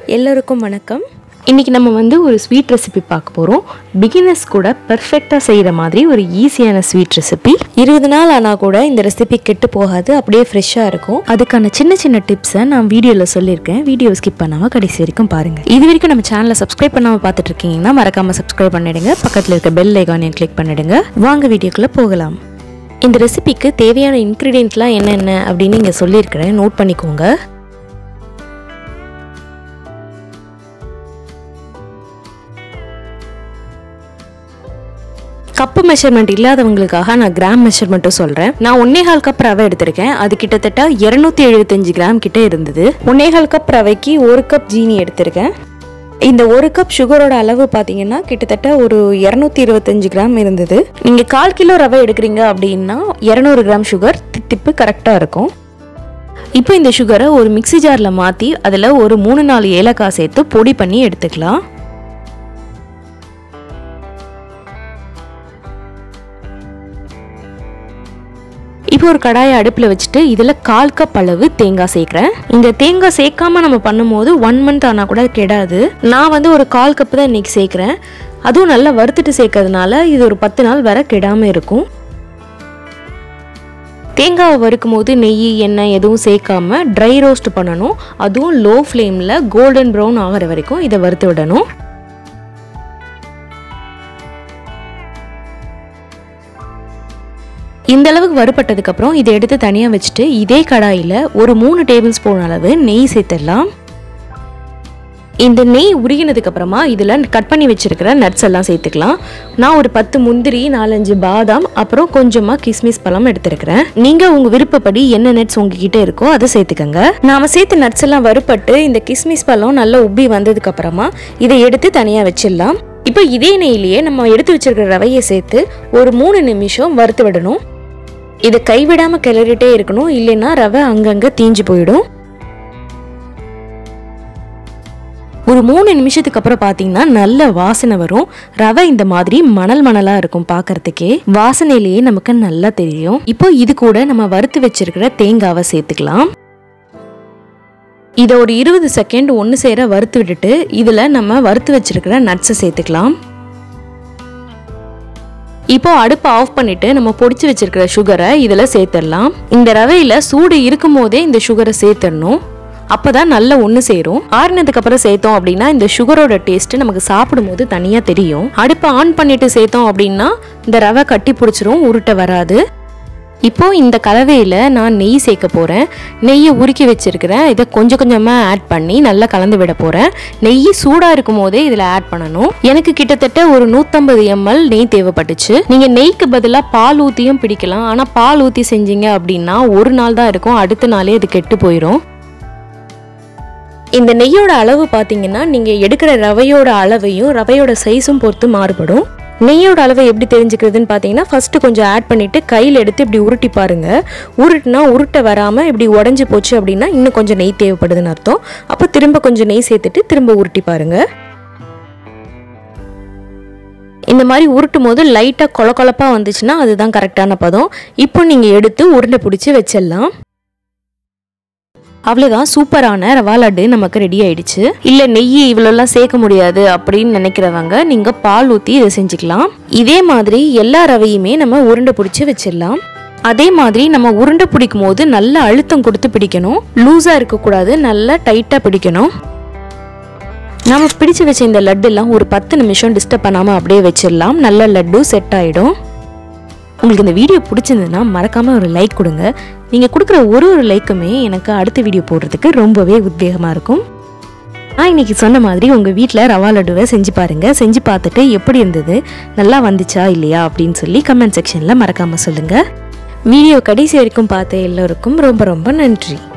எல்லோருக்கும் வணக்கம் இன்றைக்கி நம்ம வந்து ஒரு ஸ்வீட் ரெசிபி பார்க்க போகிறோம் பிகினர்ஸ் கூட பெர்ஃபெக்டாக செய்கிற மாதிரி ஒரு ஈஸியான ஸ்வீட் ரெசிபி இருபது நாள் ஆனால் கூட இந்த ரெசிபி கெட்டு போகாது அப்படியே ஃப்ரெஷ்ஷாக இருக்கும் அதுக்கான சின்ன சின்ன டிப்ஸை நான் வீடியோவில் சொல்லியிருக்கேன் வீடியோ ஸ்கிப் பண்ணாமல் கடைசி வரைக்கும் பாருங்கள் இது வரைக்கும் நம்ம சேனலை சப்ஸ்கிரைப் பண்ணாமல் பார்த்துட்டு இருக்கீங்கன்னா மறக்காமல் சப்ஸ்கிரைப் பண்ணிடுங்க பக்கத்தில் இருக்க பெல் ஐகானையும் கிளிக் பண்ணிடுங்க வாங்க வீடியோக்குள்ளே போகலாம் இந்த ரெசிபிக்கு தேவையான இன்க்ரீடியன்ட்லாம் என்னென்ன அப்படின்னு இங்கே சொல்லியிருக்கிறேன் நோட் பண்ணிக்கோங்க கப்பு மெஷர்மெண்ட் இல்லாதவங்களுக்காக நான் கிராம் மெஷர்மெண்ட்டும் சொல்கிறேன் நான் ஒன்னேகால் கப் ரவை எடுத்திருக்கேன் அது கிட்டத்தட்ட இரநூத்தி எழுபத்தஞ்சு கிராம் கிட்ட இருந்தது ஒன்னேகால் கப் ரவைக்கு ஒரு கப் ஜீனி எடுத்திருக்கேன் இந்த ஒரு கப் சுகரோட அளவு பார்த்தீங்கன்னா கிட்டத்தட்ட ஒரு இரநூத்தி இருபத்தஞ்சு கிராம் இருந்தது நீங்கள் கால் கிலோ ரவை எடுக்கிறீங்க அப்படின்னா இரநூறு கிராம் சுகர் தித்திப்பு கரெக்டாக இருக்கும் இப்போ இந்த சுகரை ஒரு மிக்ஸி ஜாரில் மாற்றி அதில் ஒரு மூணு நாலு ஏலக்காய் சேர்த்து பொடி பண்ணி எடுத்துக்கலாம் இப்போ ஒரு கடாயை அடுப்பில் வச்சுட்டு இதில் கால் கப் அளவு தேங்காய் சேர்க்குறேன் இந்த தேங்காய் சேர்க்காம நம்ம பண்ணும்போது ஒன் மந்த் ஆனால் கூட கெடாது நான் வந்து ஒரு கால் கப்பு தான் இன்னைக்கு சேர்க்குறேன் அதுவும் நல்லா வறுத்துட்டு சேர்க்கறதுனால இது ஒரு பத்து நாள் வரை கெடாமல் இருக்கும் தேங்காவை வறுக்கும் போது நெய் எண்ணெய் எதுவும் சேர்க்காம ட்ரை ரோஸ்ட் பண்ணணும் அதுவும் லோ ஃப்ளேமில் கோல்டன் ப்ரௌன் ஆகிற வரைக்கும் இதை வறுத்து விடணும் இந்த அளவுக்கு வறுபட்டதுக்கு அப்புறம் இதை எடுத்து தனியாக வச்சுட்டு இதே கடாயில் ஒரு மூணு டேபிள் ஸ்பூன் அளவு நெய் சேர்த்துடலாம் இந்த நெய் உருகினதுக்கு அப்புறமா இதில் கட் பண்ணி வச்சிருக்கிற நட்ஸ் எல்லாம் சேர்த்துக்கலாம் நான் ஒரு பத்து முந்திரி நாலஞ்சு பாதாம் அப்புறம் கொஞ்சமாக கிஸ்மிஸ் பழம் எடுத்திருக்கிறேன் நீங்கள் உங்கள் விருப்பப்படி என்ன நட்ஸ் உங்ககிட்ட இருக்கோ அதை சேர்த்துக்கங்க நாம சேர்த்து நட்ஸ் எல்லாம் வறுப்பட்டு இந்த கிஸ்மிஸ் பழம் நல்லா உப்பி வந்ததுக்கு அப்புறமா இதை எடுத்து தனியாக வச்சிடலாம் இப்போ இதே நெய்லேயே நம்ம எடுத்து வச்சிருக்கிற ரவையை சேர்த்து ஒரு மூணு நிமிஷம் வறுத்து விடணும் இதை கைவிடாமல் கிளறிட்டே இருக்கணும் இல்லைன்னா ரவை அங்கங்கே தீஞ்சு போயிடும் ஒரு மூணு நிமிஷத்துக்கு அப்புறம் பார்த்தீங்கன்னா நல்ல வாசனை வரும் ரவை இந்த மாதிரி மணல் மணலாக இருக்கும் பார்க்கறதுக்கே வாசனையிலேயே நமக்கு நல்லா தெரியும் இப்போ இது கூட நம்ம வறுத்து வச்சிருக்கிற தேங்காவை சேர்த்துக்கலாம் இதை ஒரு இருபது செகண்ட் ஒன்று சேர வறுத்து விட்டுட்டு இதில் நம்ம வறுத்து வச்சிருக்கிற நட்ஸை சேர்த்துக்கலாம் இப்போ அடுப்பை ஆஃப் பண்ணிட்டு நம்ம பொடிச்சு வச்சிருக்கிற சுகரை இதில் சேர்த்துடலாம் இந்த ரவையில் சூடு இருக்கும் போதே இந்த சுகரை சேர்த்துடணும் அப்பதான் நல்ல ஒன்று சேரும் ஆறுனதுக்கு அப்புறம் சேர்த்தோம் அப்படின்னா இந்த சுகரோட டேஸ்ட் நமக்கு சாப்பிடும்போது தனியாக தெரியும் அடுப்பை ஆன் பண்ணிட்டு சேர்த்தோம் அப்படின்னா இந்த ரவை கட்டி பிடிச்சிரும் உருட்ட வராது இப்போ இந்த கலவையில் நான் நெய் சேர்க்க போகிறேன் நெய்யை உருக்கி வச்சிருக்கிறேன் இதை கொஞ்சம் கொஞ்சமாக ஆட் பண்ணி நல்லா கலந்து விட போகிறேன் நெய் சூடாக இருக்கும் போதே இதில் ஆட் பண்ணணும் எனக்கு கிட்டத்தட்ட ஒரு நூற்றம்பது எம்எல் நெய் தேவைப்பட்டுச்சு நீங்கள் நெய்க்கு பதிலாக பால் ஊற்றியும் பிடிக்கலாம் ஆனால் பால் ஊற்றி செஞ்சீங்க அப்படின்னா ஒரு நாள் தான் இருக்கும் அடுத்த நாளே அது கெட்டு போயிடும் இந்த நெய்யோட அளவு பார்த்தீங்கன்னா நீங்கள் எடுக்கிற ரவையோட அளவையும் ரவையோட சைஸும் பொறுத்து மாறுபடும் நெய்யோட அளவை எப்படி தெரிஞ்சுக்கிறதுன்னு பார்த்தீங்கன்னா ஃபஸ்ட்டு கொஞ்சம் ஆட் பண்ணிவிட்டு கையில் எடுத்து இப்படி உருட்டி பாருங்க உருட்டுனா உருட்ட வராமல் இப்படி உடஞ்சி போச்சு அப்படின்னா இன்னும் கொஞ்சம் நெய் தேவைப்படுதுன்னு அர்த்தம் அப்போ திரும்ப கொஞ்சம் நெய் சேர்த்துட்டு திரும்ப உருட்டி பாருங்க இந்த மாதிரி உருட்டும் போது லைட்டாக கொல கொலப்பாக வந்துச்சுன்னா அதுதான் கரெக்டான பதம் இப்போ நீங்கள் எடுத்து உருண்டை பிடிச்சி வச்சிடலாம் அவ்வளோதான் சூப்பரான ரவா லட்டு நமக்கு ரெடி ஆயிடுச்சு இல்லை நெய் இவ்வளோலாம் சேர்க்க முடியாது அப்படின்னு நினைக்கிறவங்க நீங்கள் பால் ஊற்றி இதை செஞ்சுக்கலாம் இதே மாதிரி எல்லா ரவையுமே நம்ம உருண்டை பிடிச்சி வச்சிடலாம் அதே மாதிரி நம்ம உருண்டை பிடிக்கும் போது நல்ல அழுத்தம் கொடுத்து பிடிக்கணும் லூஸாக இருக்கக்கூடாது நல்லா டைட்டாக பிடிக்கணும் நம்ம பிடிச்சு வச்ச இந்த லட்டுலாம் ஒரு பத்து நிமிஷம் டிஸ்டர்ப் பண்ணாமல் அப்படியே வச்சிடலாம் நல்ல லட்டு செட் ஆகிடும் உங்களுக்கு இந்த வீடியோ பிடிச்சிருந்ததுன்னா மறக்காமல் ஒரு லைக் கொடுங்க நீங்கள் கொடுக்குற ஒரு ஒரு லைக்குமே எனக்கு அடுத்த வீடியோ போடுறதுக்கு ரொம்பவே உத்வேகமாக இருக்கும் நான் இன்னைக்கு சொன்ன மாதிரி உங்கள் வீட்டில் ரவா லட்டுவை செஞ்சு பாருங்கள் செஞ்சு பார்த்துட்டு எப்படி இருந்தது நல்லா வந்துச்சா இல்லையா அப்படின்னு சொல்லி கமெண்ட் செக்ஷனில் மறக்காமல் சொல்லுங்கள் வீடியோ கடைசி வரைக்கும் பார்த்த எல்லோருக்கும் ரொம்ப ரொம்ப நன்றி